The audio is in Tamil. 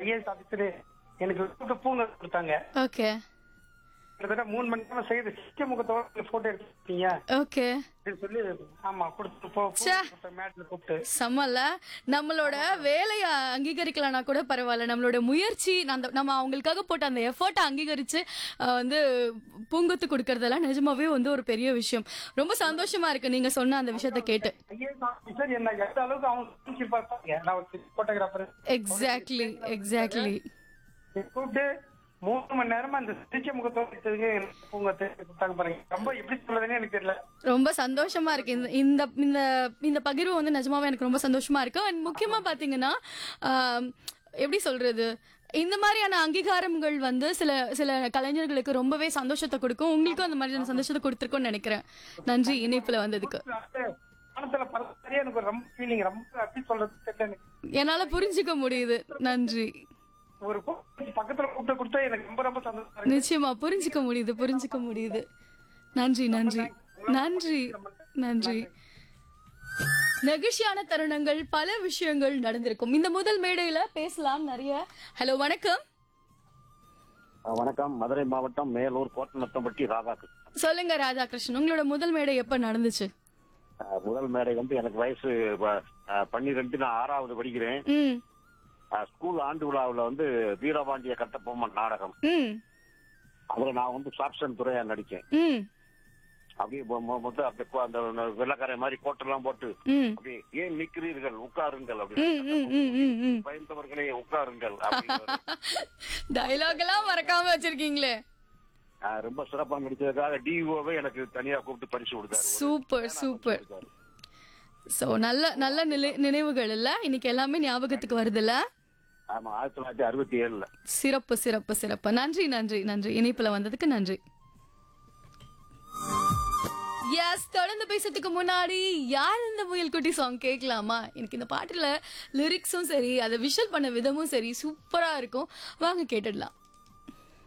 ஐஏஎஸ் ஆபீசர் எனக்கு கூப்பிட்டு பூங்க கொடுத்தாங்க ஓகே கிட்டத்தட்ட மூணு மணி நேரம் செய்து சிக்க முகத்தோட போட்டோ எடுத்துட்டீங்க ஓகே அப்படின்னு சொல்லி ஆமா கொடுத்து போ ச்சே. மேட்ல கூப்பிட்டு செம்மல்ல நம்மளோட வேலையை அங்கீகரிக்கலனா கூட பரவாயில்ல நம்மளோட முயற்சி அந்த நம்ம அவங்களுக்காக போட்ட அந்த எஃபர்ட்டை அங்கீகரிச்சு அஹ், வந்து பூங்கொத்து கொடுக்கறதெல்லாம் நிஜமாவே வந்து ஒரு பெரிய விஷயம் ரொம்ப சந்தோஷமா இருக்கு நீங்க சொன்ன அந்த விஷயத்த கேட்டு ஐஏஎஸ் ஆபீசர் என்ன எந்த அளவுக்கு அவங்க பிரின்சிபல் இருப்பாங்க நான் ஒரு போட்டோகிராஃபர் எக்ஸாக்ட்லி எக்ஸாக்ட்லி கூப்பிட்டு மூணு மணி நேரமா அந்த சிரிச்ச முகத்தோட எடுத்ததுக்கு எனக்கு பூங்கத்தை கொடுத்தாங்க பாருங்க ரொம்ப எப்படி சொல்றதுன்னு எனக்கு தெரியல ரொம்ப சந்தோஷமா இருக்கு இந்த இந்த இந்த இந்த பகிர்வு வந்து நிஜமாவே எனக்கு ரொம்ப சந்தோஷமா இருக்கு அண்ட் முக்கியமா பாத்தீங்கன்னா ஆம், எப்படி சொல்றது இந்த மாதிரியான அங்கீகாரங்கள் வந்து சில சில கலைஞர்களுக்கு ரொம்பவே சந்தோஷத்தை கொடுக்கும் உங்களுக்கும் அந்த மாதிரியான சந்தோஷத்தை கொடுத்துருக்கும்னு நினைக்கிறேன் நன்றி இணைப்புல வந்ததுக்கு மனசுல பரவாயில்லையே எனக்கு ரொம்ப ஃபீலிங் ரொம்ப எப்படி சொல்றது தெரியல எனக்கு என்னால புரிஞ்சுக்க முடியுது நன்றி ஒரு போ- பக்கத்துல கூப்பிட்டு கொடுத்தா எனக்கு ரொம்ப ரொம்ப சந்தோஷம் இருக்கு. நிச்சயமா புரிஞ்சுக்க முடியுது புரிஞ்சுக்க முடியுது நன்றி நன்றி நன்றி நன்றி நெகிழ்ச்சியான தருணங்கள் பல விஷயங்கள் நடந்திருக்கும் இந்த முதல் மேடையில பேசலாம் நிறைய ஹலோ வணக்கம் ஆ, வணக்கம் மதுரை மாவட்டம் மேலூர் கோட்டநத்தம்பட்டி ராதாகிருஷ்ணன் சொல்லுங்க ராதாகிருஷ்ணன் உங்களோட முதல் மேடை எப்ப நடந்துச்சு ஆ, முதல் மேடை வந்து எனக்கு வயசு ப- ஆ, பன்னிரெண்டு நான் ஆறாவது படிக்கிறேன் ம் ஆ, ஸ்கூல் ஆண்டு விழாவில் வந்து வீரபாண்டிய கட்டபொம்மன் நாடகம் ம் அதுல நான் வந்து சாப்சன் துறையா நடிச்சேன் ம் அப்படியே மொ- மொ- மொத்தம் அப்படியே கோ- அந்த வெள்ளக்காரை மாதிரி கோட்டெல்லாம் போட்டு ம் அப்படியே ஏன் நிக்கிறீர்கள் உட்காருங்கள் ம் அப்படின்னு ம் ம் ம் ம் பயந்தவர்களே உட்காருங்கள் அப்படின்னு டைலாக் எல்லாம் மறக்காம வச்சிருக்கீங்களே ஆ, ரொம்ப சிறப்பா நடிச்சதுக்காக டிஓவே எனக்கு தனியா கூப்பிட்டு பரிசு கொடுத்தாரு ஒரு சூப்பர் சூப்பர் கொடுத்தாரு. சோ நல்ல நல்ல நிலை நினைவுகள் இல்ல இன்னைக்கு எல்லாமே ஞாபகத்துக்கு வருதுல்ல ஆமா ஆயிரத்தி தொள்ளாயிரத்தி அறுபத்தி ஏழுல சிறப்பு சிறப்பு சிறப்பு நன்றி நன்றி நன்றி இணைப்புல வந்ததுக்கு நன்றி எஸ் தொடர்ந்து பேசுறதுக்கு முன்னாடி யார் இந்த முயல் குட்டி சாங் கேட்கலாமா எனக்கு இந்த பாட்டுல லிரிக்ஸும் சரி அதை விஷுவல் பண்ண விதமும் சரி சூப்பரா இருக்கும் வாங்க கேட்டுடலாம்